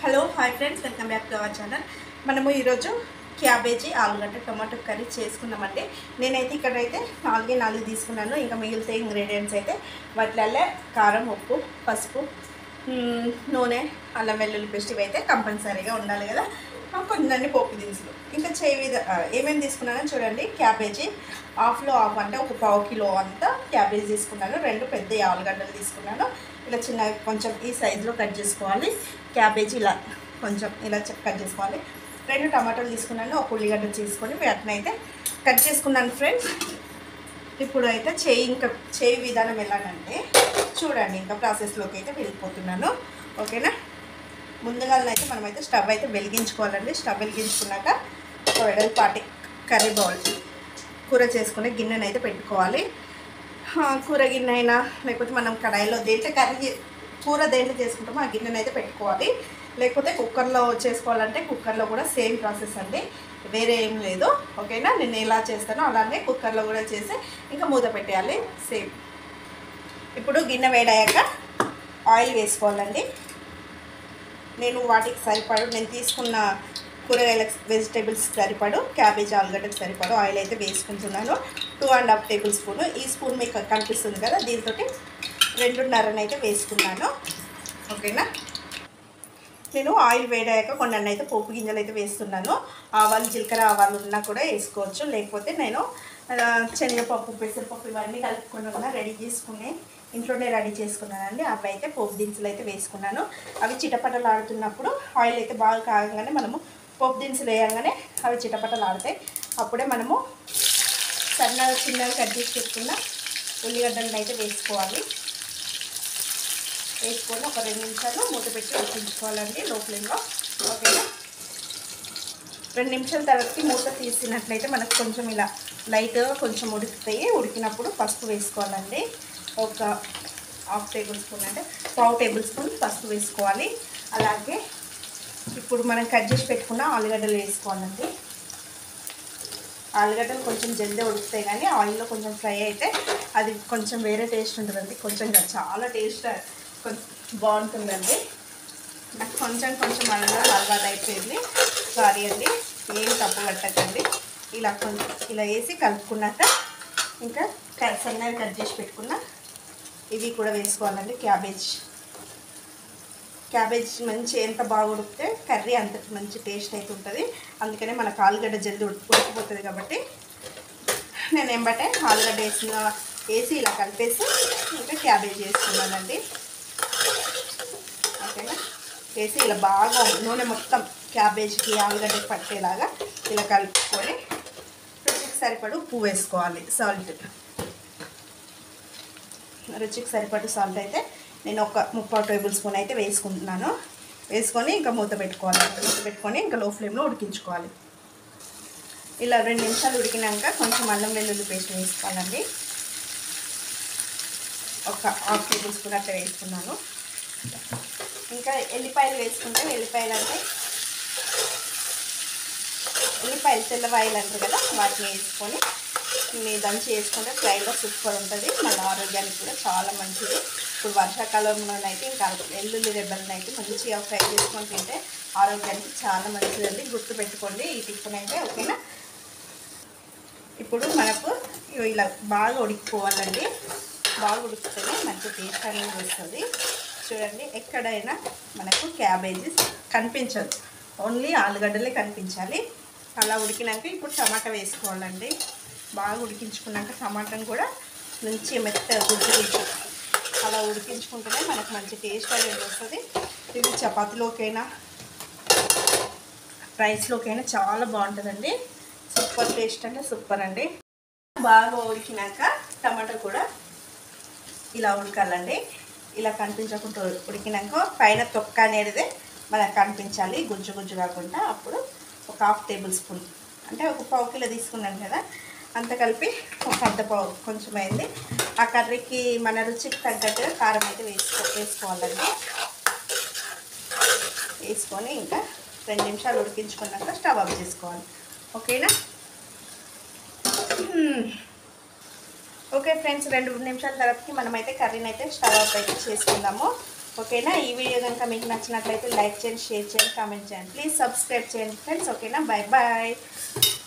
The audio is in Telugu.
Hello hi friends welcome back to our channel మనము ఈరోజు క్యాబేజీ ఆలుగడ్డ టమాటో కర్రీ చేసుకున్నామండి నేనైతే ఇక్కడైతే నాలుగే నాలుగు తీసుకున్నాను ఇంకా మిగిలితే ఇంగ్రీడియంట్స్ అయితే వాటిలలో కారం ఉప్పు పసుపు మ్మ్, నూనె అల్లం వెల్లుల్లి పేస్ట్ ఇవి అయితే కంపల్సరీగా ఉండాలి కదా ఆ, కొన్ని పోపు దినుసులు ఇంకా చేయి విధ ఆ, ఏమేమి తీసుకున్నానో చూడండి క్యాబేజీ హాఫ్లో హాఫ్ అంటే ఒక పావు కిలో అంతా క్యాబేజీ తీసుకున్నాను రెండు పెద్ద ఆలుగడ్డలు తీసుకున్నాను ఇలా చిన్న కొంచెం ఈ సైజులో కట్ చేసుకోవాలి క్యాబేజీ ఇలా కొంచెం ఇలా చె- కట్ చేసుకోవాలి రెండు టమాటాలు తీసుకున్నాను ఒక ఉల్లిగడ్డ తీసుకొని వాటిని అయితే కట్ చేసుకున్నాను ఫ్రెండ్స్ ఇప్పుడు అయితే చేయి ఇంకా చేయి విధానం ఎలాగంటే చూడండి ఇంకా ప్రాసెస్లోకి అయితే వెళ్ళిపోతున్నాను ఓకేనా ముందుగా అయితే మనమైతే స్టవ్ అయితే వెలిగించుకోవాలండి స్టవ్ వెలిగించుకున్నాక ఒక వెడల్పాటి కర్రీ బౌల్ కూర చేసుకునే గిన్నెను అయితే పెట్టుకోవాలి ఆ, కూర గిన్నె అయినా లేకపోతే మనం కడాయిలో దేంట్లో కర్రీ చే- కూర దేంట్లో చేసుకుంటామో ఆ గిన్నెను అయితే పెట్టుకోవాలి లేకపోతే కుక్కర్లో చేసుకోవాలంటే కుక్కర్లో కూడా సేమ్ ప్రాసెస్ అండి వేరే ఏం లేదు ఓకేనా నేను ఎలా చేస్తానో అలానే కుక్కర్లో కూడా చేసి ఇంకా మూత పెట్టేయాలి సేమ్ ఇప్పుడు గిన్నె వేడయ్యాక ఆయిల్ వేసుకోవాలండి నేను వాటికి సరిపడు నేను తీసుకున్న కూరగాయలకు వెజిటేబుల్స్ సరిపడు క్యాబేజ్ ఆలుగడ్డకు సరిపడు ఆయిల్ అయితే వేసుకుంటున్నాను two and half table spoon ఈ స్పూన్ మీకు కనిపిస్తుంది కదా దీంతో రెండున్నరనైతే వేసుకున్నాను ఓకేనా నేను ఆయిల్ వేడాక కొన్ని అయితే పోపు గింజలు అయితే వేస్తున్నాను ఆవాలు జీలకర్ర ఆవాలు ఉన్నా కూడా వేసుకోవచ్చు లేకపోతే నేను ఆ, శనగపప్పు పెసరపప్పు ఇవన్నీ కలుపుకుని కూడా రెడీ చేసుకుని ఇంట్లోనే రెడీ చేసుకున్నానండి అవి అయితే పోపు దినుసులు అయితే వేసుకున్నాను అవి చిటపటలు ఆడుతున్నప్పుడు ఆయిల్ అయితే బాగా కాగగానే మనము పోపు దినుసులు వేయగానే అవి చిటపటలు ఆడతాయి అప్పుడే మనము సన్నగా చిన్నగా కట్ చేసి పెట్టుకున్న ఉల్లిగడ్డలను అయితే వేసుకోవాలి వేసుకొని ఒక రెండు నిమిషాలు మూత పెట్టి ఉడికించుకోవాలండి లో ఫ్లేమ్లో ఓకేనా రెండు నిమిషాల తర్వాతకి మూత తీసినట్లయితే మనకు కొంచెం ఇలా లైట్గా కొంచెం ఉడుకుతాయి ఉడికినప్పుడు పసుపు వేసుకోవాలండి ఒక హాఫ్ టేబుల్ స్పూన్ అంటే పావు టేబుల్ స్పూన్ పసుపు వేసుకోవాలి అలాగే ఇప్పుడు మనం కట్ చేసి పెట్టుకున్న ఆలుగడ్డలు వేసుకోవాలండి ఆలుగడ్డలు కొంచెం జల్దీ ఉడుకుతాయి కానీ ఆయిల్లో కొంచెం ఫ్రై అయితే అది కొంచెం వేరే టేస్ట్ ఉంటుందండి కొంచెం కాదు, చాలా టేస్ట్ కొంచెం బాగుంటుందండి నాకు కొంచెం కొంచెం అలా అలవాటు అయిపోయింది సారీ అండి ఏం తప్పు పట్టకండి ఇలా కొంచెం ఇలా వేసి కలుపుకున్నాక ఇంకా క- సన్నగా కట్ చేసి పెట్టుకున్న ఇవి కూడా వేసుకోవాలండి క్యాబేజ్ క్యాబేజ్ మంచి ఎంత బాగా ఉడికితే కర్రీ అంత మంచి టేస్ట్ అయితే ఉంటుంది అందుకనే మనకు ఆలుగడ్డ జల్దీ ఉడికి ఉడికిపోతుంది కాబట్టి నేను ఎంబటే ఆలుగడ్డ వేసిన వేసి ఇలా కలిపేసి ఇంకా క్యాబేజ్ వేసుకున్నానండి ఓకేనా వేసి ఇలా బాగా నూనె మొత్తం క్యాబేజ్కి ఆలుగడ్డకి పట్టేలాగా ఇలా కలుపుకొని రుచికి సరిపడు ఉప్పు వేసుకోవాలి సాల్ట్ రుచికి సరిపడు సాల్ట్ అయితే నేను ఒక ముప్పై టేబుల్ స్పూన్ అయితే వేసుకుంటున్నాను వేసుకొని ఇంకా మూత పెట్టుకోవాలి మూత పెట్టుకొని ఇంకా లో ఫ్లేమ్లో ఉడికించుకోవాలి ఇలా రెండు నిమిషాలు ఉడికినాక కొంచెం అల్లం వెల్లుల్లి పేస్ట్ వేసుకోవాలండి ఒక హాఫ్ టేబుల్ స్పూన్ అట్లా వేసుకున్నాను ఇంకా ఎల్లిపాయలు వేసుకుంటే ఎల్లిపాయలు అంటే ఎల్లిపాయలు తెల్లవాయలు అంటారు కదా వాటిని వేసుకొని మీ దంచి వేసుకుంటే ఫ్రైలో సూపర్ ఉంటుంది మళ్ళీ ఆరోగ్యానికి కూడా చాలా మంచిది ఇప్పుడు వర్షాకాలంలోనైతే ఇంకా ఎల్లుల్లి రెబ్బలను అయితే మంచిగా ఫ్రై చేసుకొని తింటే ఆరోగ్యానికి చాలా మంచిదండి గుర్తు పెట్టుకోండి ఈ టిఫిన్ అయితే ఓకేనా ఇప్పుడు మనకు ఇగో ఇలా బాగా ఉడికిపోవాలండి బాగా ఉడికితేనే మంచి టేస్ట్ అనేది వస్తుంది చూడండి ఎక్కడైనా మనకు క్యాబేజీ కనిపించదు ఓన్లీ ఆలుగడ్డలే కనిపించాలి అలా ఉడికినాక ఇప్పుడు టమాటా వేసుకోవాలండి బాగా ఉడికించుకున్నాక టమాటాను కూడా మంచి మెత్త గుజ్జు గుజ్జు అలా ఉడికించుకుంటేనే మనకు మంచి టేస్ట్ అనేది వస్తుంది ఇది చపాతీలోకైనా రైస్లోకైనా చాలా బాగుంటుందండి సూపర్ టేస్ట్ అంటే సూపర్ అండి బాగా ఉడికినాక టమాటా కూడా ఇలా ఉడకాలండి ఇలా కనిపించకుండా ఉడికినాక పైన తొక్క అనేది మనకు కనిపించాలి గుజ్జు గుజ్జు కాకుండా అప్పుడు ఒక హాఫ్ టేబుల్ స్పూన్ అంటే ఒక పావు కిలో తీసుకున్నాను కదా అంత కలిపి ఒక అర్ధ పావు కొంచెం అయింది ఆ కర్రీకి మన రుచికి తగ్గట్టుగా కారం అయితే వేసుకో వేసుకోవాలండి వేసుకొని ఇంకా రెండు నిమిషాలు ఉడికించుకున్నాక స్టవ్ ఆఫ్ చేసుకోవాలి ఓకేనా మ్మ్. ఓకే ఫ్రెండ్స్ రెండు నిమిషాల తర్వాతకి మనమైతే కర్రీని అయితే స్టవ్ ఆఫ్ అయితే చేసుకుందాము ఓకేనా ఈ వీడియో కనుక మీకు నచ్చినట్లయితే లైక్ చేయండి షేర్ చేయండి కామెంట్ చేయండి ప్లీజ్ సబ్స్క్రైబ్ చేయండి ఫ్రెండ్స్ ఓకేనా బాయ్ బాయ్